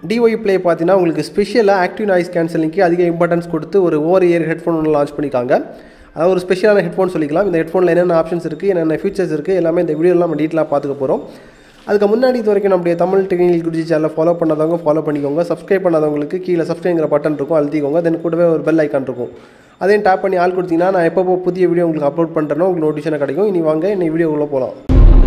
dy play பார்த்தீங்கன்னா உங்களுக்கு ஸ்பெஷலாக ஆக்டிவ் நாய்ஸ் கேன்சலிங்க்கு அதிக இம்பார்ட்டன்ஸ் கொடுத்து ஒரு ஓவர் இயர் ஹெட்ஃபோன் ஒன்று லான்ச் பண்ணியிருக்காங்க அதாவது ஒரு ஸ்பெஷலான ஹெட்ஃபோன் சொல்லிக்கலாம் இந்த ஹெட்ஃபோனில் என்னென்ன ஆப்ஷன்ஸ் இருக்குது என்னென்ன ஃபீச்சர்ஸ் இருக்குது எல்லாமே இந்த வீடியோலாம் நம்ம டீட்டெயிலாக பார்த்துக்க போகிறோம் அதுக்கு முன்னாடி இது வரைக்கும் நம்முடைய தமிழ் டெக்னிக்கல் குருஜி சேனலை ஃபாலோ பண்ணாதவங்க ஃபாலோ பண்ணிக்கோங்க சப்ஸ்கிரைப் பண்ணாதவங்களுக்கு கீழே சப்ஸ்கிரைங்கிற பட்டன் இருக்கும் அழுத்திக்கோங்க தென் கூடவே ஒரு பெல் ஐக்கான் இருக்கும் அதையும் டேப் பண்ணி ஆள் கொடுத்தீங்கன்னா நான் எப்போ புதிய வீடியோ உங்களுக்கு அப்லோட் பண்ணுறேனோ உங்களுக்கு நோட்டிஃபிகேஷன் கிடைக்கும் இனி வாங்க இன்னைக்கு வீடியோக்குள்ளே போகலாம்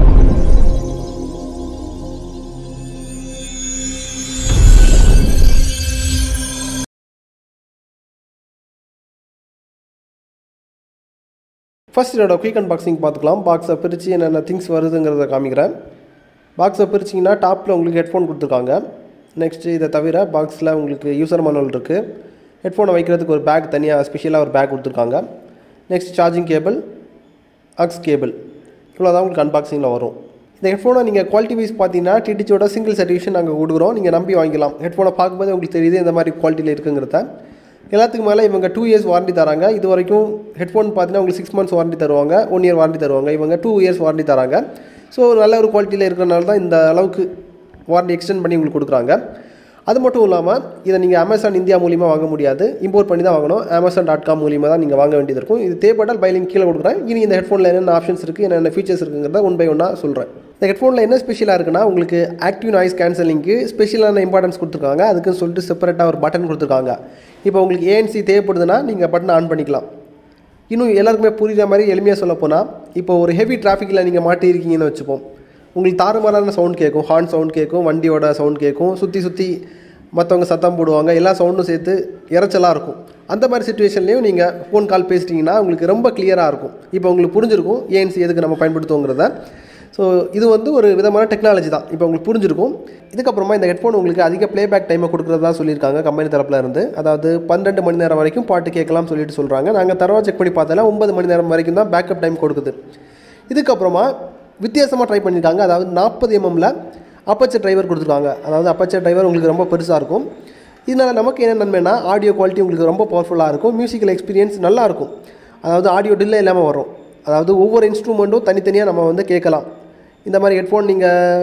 ஃபர்ஸ்ட் இதோட குயிக் அன்பாக்சிங் பார்த்துக்கலாம் பாக்ஸை பிரித்து என்னென்ன திங்ஸ் வருதுங்கிறத காமிக்கிறேன் பாக்ஸை பிரிச்சிங்கன்னா டாப்பில் உங்களுக்கு ஹெட்ஃபோன் கொடுத்துருக்காங்க நெக்ஸ்ட்டு இதை தவிர பாக்ஸில் உங்களுக்கு யூசர் manual இருக்குது ஹெட்ஃபோனை வைக்கிறதுக்கு ஒரு பேக் தனியாக ஸ்பெஷலாக ஒரு பேக் கொடுத்துருக்காங்க next charging cable aux cable இவ்வளோ தான் உங்களுக்கு அன்பாக்சிங்கில் வரும் இந்த ஹெட்ஃபோனை நீங்கள் குவாலிட்டி வைஸ் பார்த்தீங்கன்னா டிடிச்சோட சிங்கிள் சர்டிஃபிகேஷன் நாங்கள் கொடுக்குறோம் நீங்கள் நம்பி வாங்கிக்கலாம் ஹெட்ஃபோனை பார்க்கும்போது உங்களுக்கு தெரியுது இந்த மாதிரி குவாலிட்டியில் இருக்குங்கிறத எல்லாத்துக்கும் மேலே இவங்க டூ இயர்ஸ் வாரண்டி தராங்க இது வரைக்கும் ஹெட்ஃபோன் பார்த்தீங்கன்னா உங்களுக்கு சிக்ஸ் மந்த்ஸ் வாரண்டி தருவாங்க ஒன் இயர் வாரண்டி தருவாங்க இவங்க டூ இயர்ஸ் வாரண்டி தராங்க ஸோ நல்ல ஒரு குவாலிட்டியில் இருக்கிறனால தான் இந்த அளவுக்கு வாரண்டி எக்ஸ்டெண்ட் பண்ணி உங்களுக்கு கொடுக்குறாங்க அது மட்டும் இல்லாமல் இதை நீங்கள் அமேசான் இந்தியா மூலியமாக வாங்க முடியாது இம்போர்ட் பண்ணி தான் வாங்கணும் அமேசான் டாட் காம் மூலியமாக தான் நீங்கள் வாங்க வேண்டியது இருக்கும் இது தேவைப்பட்டால் பைலிங் கீழே கொடுக்குறேன் இனி இந்த ஹெட்ஃபோனில் என்னென்ன ஆப்ஷன்ஸ் இருக்குது என்னென்ன ஃபீச்சர்ஸ் இருக்குங்கிறத ஒன் பை ஒன்னாக சொல்கிறேன் இந்த ஹெட்ஃபோனில் என்ன ஸ்பெஷலாக இருக்குன்னா உங்களுக்கு ஆக்டிவ் நாய்ஸ் கேன்சலிங்க்கு ஸ்பெஷலான இம்பார்ட்டன்ஸ் கொடுத்துருக்காங்க அதுக்குன்னு சொல்லிட்டு செப்பரேட்டாக ஒரு பட்டன் கொடுத்துருக்காங்க இப்போ உங்களுக்கு ஏஎன்சி தேவைப்படுதுன்னா நீங்கள் பட்டனை ஆன் பண்ணிக்கலாம் இன்னும் எல்லாருக்குமே புரியுற மாதிரி எளிமையாக சொல்ல போனால் இப்போ ஒரு ஹெவி டிராஃபிக்கில் நீங்கள் மாட்டியிருக்கீங்கன்னு வச்சுப்போம் உங்களுக்கு தாறுமாறான சவுண்ட் கேட்கும் ஹார்ன் சவுண்ட் கேட்கும் வண்டியோட சவுண்ட் கேட்கும் சுற்றி சுற்றி மற்றவங்க சத்தம் போடுவாங்க எல்லா சவுண்டும் சேர்த்து இறைச்சலாக இருக்கும் அந்த மாதிரி சுச்சுவேஷன்லேயும் நீங்கள் ஃபோன் கால் பேசிட்டிங்கன்னா உங்களுக்கு ரொம்ப கிளியராக இருக்கும் இப்போ உங்களுக்கு புரிஞ்சிருக்கும் ஏஎன்சி எதுக்கு நம்ம பயன்படுத்துவோங்கிறத ஸோ இது வந்து ஒரு விதமான டெக்னாலஜி தான் இப்போ உங்களுக்கு புரிஞ்சிருக்கும் இதுக்கப்புறமா இந்த ஹெட்ஃபோன் உங்களுக்கு அதிக ப்ளேபேக் டைமை கொடுக்குறதா சொல்லியிருக்காங்க கம்பெனி தரப்பில் இருந்து அதாவது பன்னெண்டு மணி நேரம் வரைக்கும் பாட்டு கேட்கலாம்னு சொல்லிட்டு சொல்கிறாங்க நாங்கள் தரவா செக் பண்ணி பார்த்தால ஒன்பது மணி நேரம் வரைக்கும் தான் பேக்கப் டைம் கொடுக்குது இதுக்கப்புறமா வித்தியாசமாக ட்ரை பண்ணியிருக்காங்க அதாவது நாற்பது எம்எம்மில் அப்பச்சர் டிரைவர் கொடுத்துருக்காங்க அதாவது அப்பச்சர் டிரைவர் உங்களுக்கு ரொம்ப பெருசாக இருக்கும் இதனால் நமக்கு என்ன நன்மைனா ஆடியோ குவாலிட்டி உங்களுக்கு ரொம்ப பவர்ஃபுல்லாக இருக்கும் மியூசிக்கல் எக்ஸ்பீரியன்ஸ் நல்லா இருக்கும் அதாவது ஆடியோ டில்லே இல்லாமல் வரும் அதாவது ஒவ்வொரு இன்ஸ்ட்ருமெண்ட்டும் தனித்தனியாக நம்ம வந்து கேட்கலாம் இந்த மாதிரி ஹெட்ஃபோன் நீங்கள்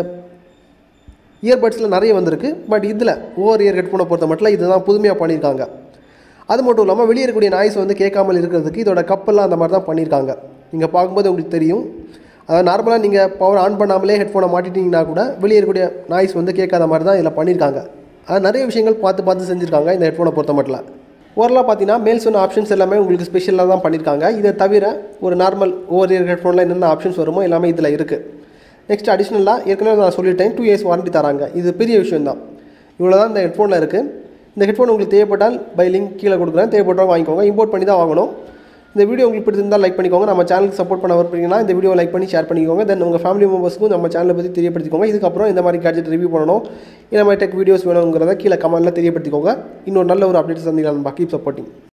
இயர்பட்ஸில் நிறைய வந்திருக்கு பட் இதில் ஓவர் இயர் ஹெட்ஃபோனை பொறுத்த மட்டும் இதுதான் புதுமையாக பண்ணியிருக்காங்க அது மட்டும் இல்லாமல் வெளியே இருக்கக்கூடிய நாய்ஸ் வந்து கேட்காமல் இருக்கிறதுக்கு இதோட கப்பெல்லாம் அந்த மாதிரி தான் பண்ணியிருக்காங்க நீங்கள் பார்க்கும்போது உங்களுக்கு தெரியும் அதாவது நார்மலாக நீங்கள் பவர் ஆன் பண்ணாமலே ஹெட்ஃபோனை மாட்டிட்டீங்கன்னா கூட வெளியே இருக்கக்கூடிய நாய்ஸ் வந்து கேட்காத மாதிரி தான் இதில் பண்ணியிருக்காங்க அது நிறைய விஷயங்கள் பார்த்து பார்த்து செஞ்சுருக்காங்க இந்த ஹெட்ஃபோனை பொறுத்த மட்டும் ஓவரலாக பார்த்தீங்கன்னா மேல் சொன்ன ஆப்ஷன்ஸ் எல்லாமே உங்களுக்கு ஸ்பெஷலாக தான் பண்ணியிருக்காங்க இதை தவிர ஒரு நார்மல் ஓவர் இயர் ஹெட்ஃபோனில் என்னென்ன ஆப்ஷன்ஸ் வருமோ எல்லாமே இதில் இருக்குது நெக்ஸ்ட் அடிஷ்னலாக ஏற்கனவே நான் சொல்லிட்டேன் டூ இயர்ஸ் வாரண்டி தராங்க இது பெரிய விஷயம் தான் இவ்வளோ தான் இந்த ஹெட்ஃபோனில் இருக்குது இந்த ஹெட்ஃபோன் உங்களுக்கு தேவைப்பட்டால் பை லிங்க் கீழே கொடுக்குறேன் தேவைப்பட்டால் வாங்கிக்கோங்க இம்போர்ட் பண்ணி தான் வாங்கணும் இந்த வீடியோ உங்களுக்கு பிடிச்சிருந்தால் லைக் பண்ணிக்கோங்க நம்ம சேனலுக்கு சப்போர்ட் பண்ண விரும்புறீங்கன்னா இந்த வீடியோ லைக் பண்ணி ஷேர் பண்ணிக்கோங்க தென் உங்கள் ஃபேமிலி மெம்பர்ஸ்க்கும் நம்ம சேனலை பற்றி தெரியப்படுத்திக்கோங்க இதுக்கப்புறம் இந்த மாதிரி கேட்ஜெட் ரிவ்யூ பண்ணணும் இந்த மாதிரி டெக் வீடியோஸ் வேணுங்கிறத கீழே கமெண்ட்டில் தெரியப்படுத்திக்கோங்க இன்னொரு நல்ல ஒரு அப்டேட் சந்திக்கலாம் கீப் சப்போர்ட்டிங்